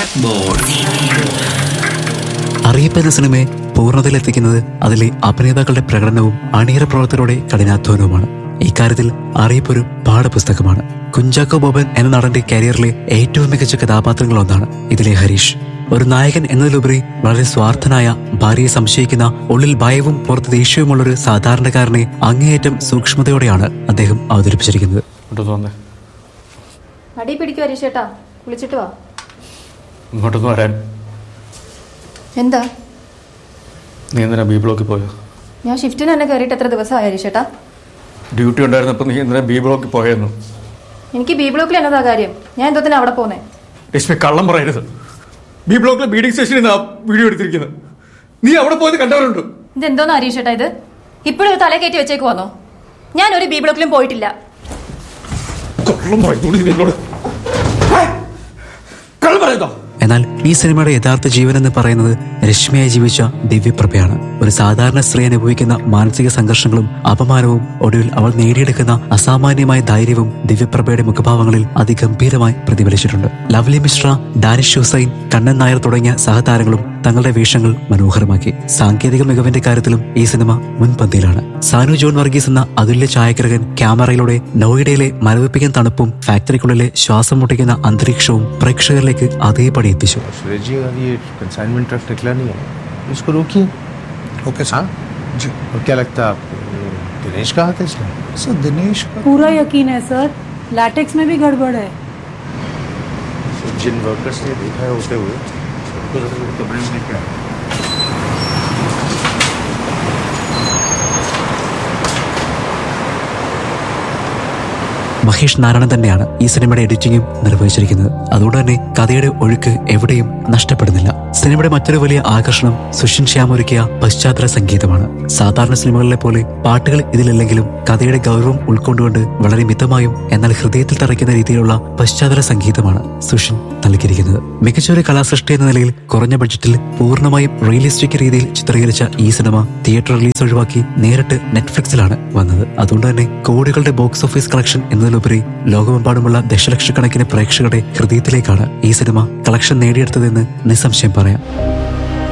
അറിയിപ്പ് എന്ന സിനിമയെ പൂർണ്ണതയിലെത്തിക്കുന്നത് അതിലെ അഭിനേതാക്കളുടെ പ്രകടനവും അണിയറ പ്രവർത്തകരുടെ കഠിനാധ്വാനവുമാണ് ഇക്കാര്യത്തിൽ അറിയിപ്പ് ഒരു പാഠപുസ്തകമാണ് കുഞ്ചാക്കോ ബോബൻ എന്ന നടന്റെ കരിയറിലെ ഏറ്റവും മികച്ച കഥാപാത്രങ്ങളൊന്നാണ് ഇതിലെ ഹരീഷ് ഒരു നായകൻ എന്നതിലുപരി വളരെ സ്വാർത്ഥനായ ഭാര്യയെ സംശയിക്കുന്ന ഉള്ളിൽ ഭയവും പുറത്ത് ദേഷ്യവുമുള്ള ഒരു സാധാരണക്കാരനെ അങ്ങേയറ്റം സൂക്ഷ്മതയോടെയാണ് അദ്ദേഹം അവതരിപ്പിച്ചിരിക്കുന്നത് ഇങ്ങോട്ട് തോന്നേ അടി പിടിക്കുവാ ഹരീഷേട്ടാ വിളിച്ചിട്ട് വാ ഇങ്ങോട്ടൊന്ന് വരാൻ എന്താ നീ എന്തിനാ ബി ബ്ലോക്കിൽ പോയോ ഞാൻ ഷിഫ്റ്റിന് തന്നെ കയറിയിട്ട് എത്ര ദിവസമായി ഹരീഷേട്ടാ ഡ്യൂട്ടി ഉണ്ടായിരുന്നപ്പോൾ നീ എന്തിനാ ബി ബ്ലോക്കിൽ പോയെന്നു എനിക്ക് ബി ബ്ലോക്കിൽ എന്നതാ കാര്യം ഞാൻ എന്തോത്തിനാ അവിടെ പോന്നേ രശ്മി കള്ളം പറയരുത് ബി ബ്ലോക്കിലെ ബീഡിംഗ് സ്റ്റേഷനിൽ നിന്ന് ആ വീഡിയോ എടുത്തിരിക്കുന്നത് നീ അവിടെ പോയത് കണ്ടവരുണ്ട് ഇത് എന്തോന്നാ ഹരീഷേട്ടാ ഇത് ഇപ്പോഴും തല കയറ്റി വെച്ചേക്ക് വന്നോ ഞാൻ ഒരു ബി ബ്ലോക്കിലും പോയിട്ടില്ല കള്ളം പറയുന്നു നീ എന്നോട് ഏ? കള്ളം പറയുന്നോ എന്നാൽ ഈ സിനിമയുടെ യഥാർത്ഥ ജീവൻ എന്ന് പറയുന്നത് രശ്മിയായി ജീവിച്ച ദിവ്യപ്രഭയാണ് ഒരു സാധാരണ സ്ത്രീ അനുഭവിക്കുന്ന മാനസിക സംഘർഷങ്ങളും അപമാനവും ഒടുവിൽ അവൾ നേടിയെടുക്കുന്ന അസാമാന്യമായ ധൈര്യവും ദിവ്യപ്രഭയുടെ മുഖഭാവങ്ങളിൽ അതിഗംഭീരമായി പ്രതിഫലിച്ചിട്ടുണ്ട് ലവ്ലി മിശ്ര ഡാനിഷ് ഹുസൈൻ കണ്ണൻ നായർ തുടങ്ങിയ സഹതാരങ്ങളും തങ്ങളുടെ വേഷങ്ങൾ മനോഹരമാക്കി സാങ്കേതിക മികവിന്റെ കാര്യത്തിലും ഈ സിനിമ മുൻപന്തിയിലാണ് സാനു ജോൺ വർഗീസ് എന്ന അതുല്യ ഛായാഗ്രഹൻ ക്യാമറയിലൂടെ നോയിഡയിലെ മരവിപ്പിക്കുന്ന തണുപ്പും ഫാക്ടറിക്കുള്ളിലെ ശ്വാസം മുട്ടിക്കുന്ന അന്തരീക്ഷവും പ്രേക്ഷകരിലേക്ക് അതേപടി എത്തിച്ചു सुरेश जी अगर ये कंसाइनमेंट ट्रक निकला नहीं है इसको रोकिए ओके सर हाँ जी और क्या लगता है आपको ये दिनेश का हाथ है इसमें सर दिनेश का पूरा यकीन है सर लैटेक्स में भी गड़बड़ है जिन वर्कर्स ने देखा है होते हुए उनको जरा कमरे में लेके आए മഹേഷ് നാരായണൻ തന്നെയാണ് ഈ സിനിമയുടെ എഡിറ്റിംഗും നിർവഹിച്ചിരിക്കുന്നത് അതുകൊണ്ട് തന്നെ കഥയുടെ ഒഴുക്ക് എവിടെയും നഷ്ടപ്പെടുന്നില്ല സിനിമയുടെ മറ്റൊരു വലിയ ആകർഷണം സുഷിൻ ശ്യാം ഒരുക്കിയ പശ്ചാത്തല സംഗീതമാണ് സാധാരണ സിനിമകളിലെ പോലെ പാട്ടുകൾ ഇതിലില്ലെങ്കിലും കഥയുടെ ഗൗരവം ഉൾക്കൊണ്ടുകൊണ്ട് വളരെ മിതമായും എന്നാൽ ഹൃദയത്തിൽ തറയ്ക്കുന്ന രീതിയിലുള്ള പശ്ചാത്തല സംഗീതമാണ് സുഷിൻ നൽകിയിരിക്കുന്നത് മികച്ച ഒരു കലാസൃഷ്ടി എന്ന നിലയിൽ കുറഞ്ഞ ബഡ്ജറ്റിൽ പൂർണ്ണമായും റിയലിസ്റ്റിക് രീതിയിൽ ചിത്രീകരിച്ച ഈ സിനിമ തിയേറ്റർ റിലീസ് ഒഴിവാക്കി നേരിട്ട് നെറ്റ്ഫ്ലിക്സിലാണ് വന്നത് അതുകൊണ്ട് തന്നെ കോടികളുടെ ബോക്സ് ഓഫീസ് കളക്ഷൻ എന്നതിലുപരി ലോകമെമ്പാടുമുള്ള ദശലക്ഷക്കണക്കിന് പ്രേക്ഷകരുടെ ഹൃദയത്തിലേക്കാണ് ഈ സിനിമ കളക്ഷൻ നേടിയെടുത്തതെന്ന് നിസ്സംശയം പറയാം